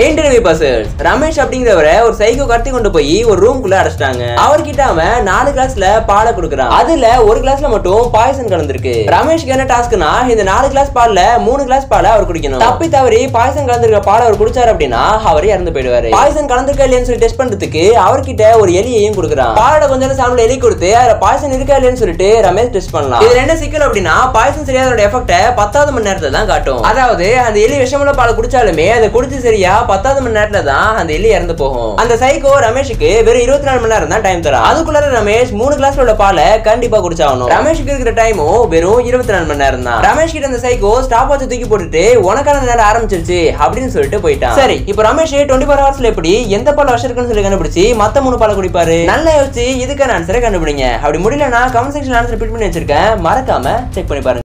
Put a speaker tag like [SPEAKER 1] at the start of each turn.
[SPEAKER 1] interview பசல்ஸ் Ramesh அப்படிங்கிறவரை ஒரு psycho கடத்தி கொண்டு போய் ஒரு ரூம்குள்ள அடைச்சிட்டாங்க அவர்கிட்ட அவன் நாலு கிளாஸ்ல பாலை கொடுக்குறான் அதுல ஒரு கிளாஸ்ல மட்டும் பாய்சன் கலந்துருக்கு ரமேஷ்க்கு என்ன டாஸ்க்னா இந்த நாலு கிளாஸ் பால்ல மூணு கிளாஸ் பாலை அவர் குடிக்கணும் தப்பி தவறி பாய்சன் கலந்துருக்க பாலை அவர் குடிச்சாரு அப்படின்னா அவர் இறந்து போயிடுவாரு பாய்சன் கலந்துருக்கா இல்லையான்னு சொல்லி டெஸ்ட் பண்றதுக்கு அவர்கிட்ட ஒரு எலியையும் கொடுக்குறான் பாலோட கொஞ்ச நேரம் சாப்பிட எலி கொடுத்து அதுல பாய்சன் இருக்கா இல்லையான்னு சொல்லிட்டு ரமேஷ் டெஸ்ட் பண்ணலாம் இதுல என்ன சிக்கல் அப்படின்னா பாய்சன் சரியா அதோட எஃபெக்ட பத்தாவது மணி நேரத்துல தான் காட்டும் அதாவது அந்த எலி விஷமுள்ள பாலை குடிச்சாலுமே அதை குடிச்சு சரியா பத்தாவது மணி நேரத்துல தான் அந்த எலி இறந்து போகும் அந்த சைக்கோ ரமேஷுக்கு வெறும் இருபத்தி நாலு மணி நேரம் தான் டைம் தரான் அதுக்குள்ளார ரமேஷ் மூணு கிளாஸ்ல உள்ள பாலை கண்டிப்பா குடிச்சாகணும் ரமேஷுக்கு இருக்கிற டைமும் வெறும் இருபத்தி நாலு மணி நேரம் தான் ரமேஷ் கிட்ட அந்த சைக்கோ ஸ்டாப் வாட்ச் தூக்கி போட்டுட்டு உனக்கான நேரம் ஆரம்பிச்சிருச்சு அப்படின்னு சொல்லிட்டு போயிட்டான் சரி இப்போ ரமேஷ் டுவெண்ட்டி ஃபோர் ஹவர்ஸ்ல எப்படி எந்த பால் வருஷம் இருக்குன்னு சொல்லி கண்டுபிடிச்சு மத்த மூணு பாலை குடிப்பாரு நல்லா யோசிச்சு இதுக்கான ஆன்சரை கண்டுபிடிங்க அப்படி முடியலன்னா கமெண்ட் செக்ஷன் ஆன்சர் பிட் பண்ணி வச்சிருக்கேன் மறக்காம செக் பண்ணி பாருங்க